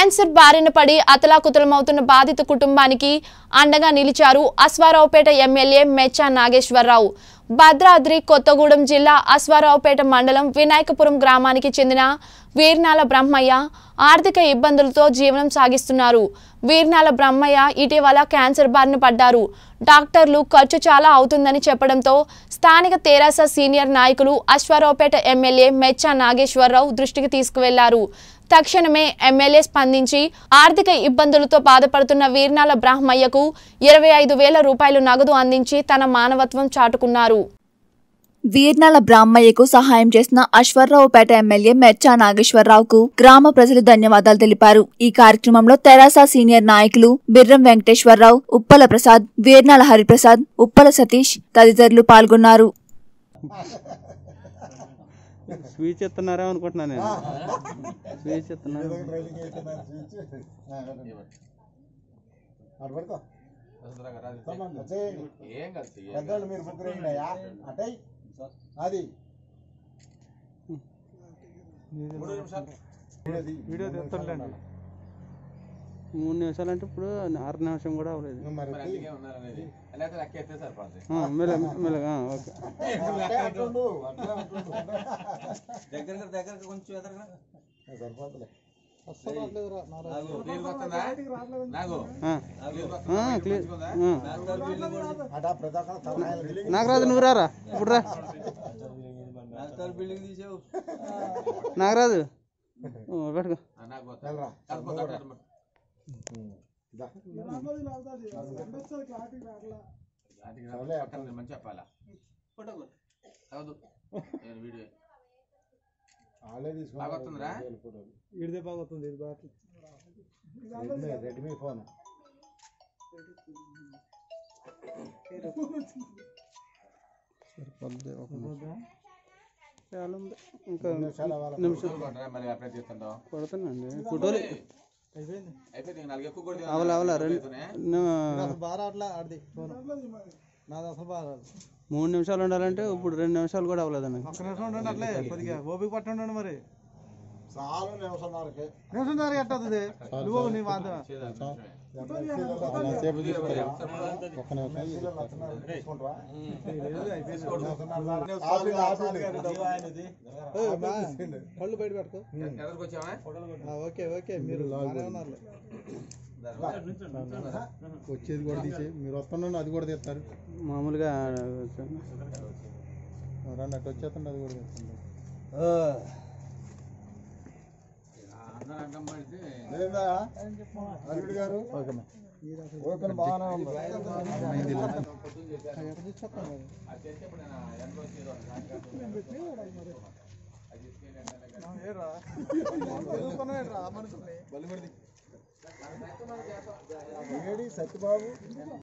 Cancer బారిన పడి అతలాకుతలమవుతున్న బాధిత కుటుంబానికి అండగా నిలిచారు అశ్వారావుపేట ఎమ్మెల్యే మెచ్చా నాగేశ్వరరావు భద్రాద్రి కొత్తగూడెం జిల్లా అశ్వారావుపేట మండలం వినాయకపురం గ్రామానికి చెందిన వీర్నాల బ్రహ్మయ్య ఆర్థిక ఇబ్బందులతో జీవనం సాగిస్తున్నారు వీర్నాల బ్రహ్మయ్య ఇటీవల క్యాన్సర్ బారిన పడ్డారు డాక్టర్లు ఖర్చు చాలా అవుతుందని చెప్పడంతో స్థానిక తెరాస సీనియర్ నాయకులు అశ్వారావుపేట ఎమ్మెల్యే మెచ్చా నాగేశ్వరరావు దృష్టికి తీసుకువెళ్లారు తక్షణమే ఎమ్మెల్యే స్పందించి ఆర్థిక ఇబ్బందులతో బాధపడుతున్న వీర్నాల బ్రహ్మయ్యకు ఇరవై ఐదు వేల రూపాయలు నగదు అందించి తన మానవత్వం చాటుకున్నారు వీర్నాల బ్రాహ్మయ్యకు సహాయం చేసిన అశ్వర్రావుపేట ఎమ్మెల్యే మెచ్చా నాగేశ్వరరావుకు గ్రామ ప్రజలు ధన్యవాదాలు తెలిపారు ఈ కార్యక్రమంలో తెరాస సీనియర్ నాయకులు బిర్రం వెంకటేశ్వరరావు ఉప్పల ప్రసాద్ వీర్నాల హరిప్రసాద్ ఉప్పల సతీష్ తదితరులు పాల్గొన్నారు స్వీచ్ ఇస్తున్నారా అనుకుంటున్నాను నేను స్వీచ్ ఇస్తున్నాను పెద్దోళ్ళు మీరు ముగ్గురు అయ్యా అంటే అది వీడియో తీస్తానులేండి మూడు నిమిషాలు అంటే ఇప్పుడు ఆరు నిమిషం కూడా అవ్వలేదు మరి ఆ, మెల్ల మెల్లగా ఆ, ఓకే అంటే అంటుండు, అట్లే అంటుండు. సరిపోతులే. ఆ. ఆ, క్లియర్ ఆ. అటా ప్రతి ఒక్కరు తలకాయలు తిరిగి నాగరాజు నువ్వు రారా ఇప్పుడు రా నాగరాజు ఓ, పట్టుకో వెళ్ళరా. దా. సర్లే, వాళ్ళే తీసుకున్నారు వేలు ఫోటోలు. ఇడిదే బాగుతుంది ఇది బాగా రెడ్మీ రెడ్మీ ఫోన్ సరిపోద్ది ఒక నిమిషం. చాలా ఉంది ఇంకా రెండు నిమిషాలు అవ్వాలి. నిమిషం కొడుతానండి ఫోటోలు అవల అవల రెండు ను- మూడు నిమిషాలు ఉండాలంటే ఇప్పుడు రెండు నిమిషాలు కూడా అవ్వలేదండి ఒక్క నిమిషం ఉండండి అట్లే కొద్దిగా ఓపిక పట్టి ఉండండి మరి చాలు నిమిషంన్నరకే నిమిషం దారి ఎట్టవుతుంది నువ్వు నీ వాద సేపు తీసుకుంటా ఒక్క నిమిషం తీసుకుంటావా ఆపిండు, ఆపిండు. కళ్ళు బయట పెట్టుకో ఆ, ఓకే ఓకే మీరు బాగానే ఉన్నారు వచ్చేది కూడా తీసి మీరు వస్తున్నాను అది కూడా తీస్తారు మామూలుగా రండి అటు వచ్చేస్తుంది అది కూడా తీస్తుంది అల్లుడు గారు ఓకే బాగానే ఉంది ఏరా చదువుకున్నావు ఏట్రా ఆ మనుషుల్ని ఏడి సత్యబాబు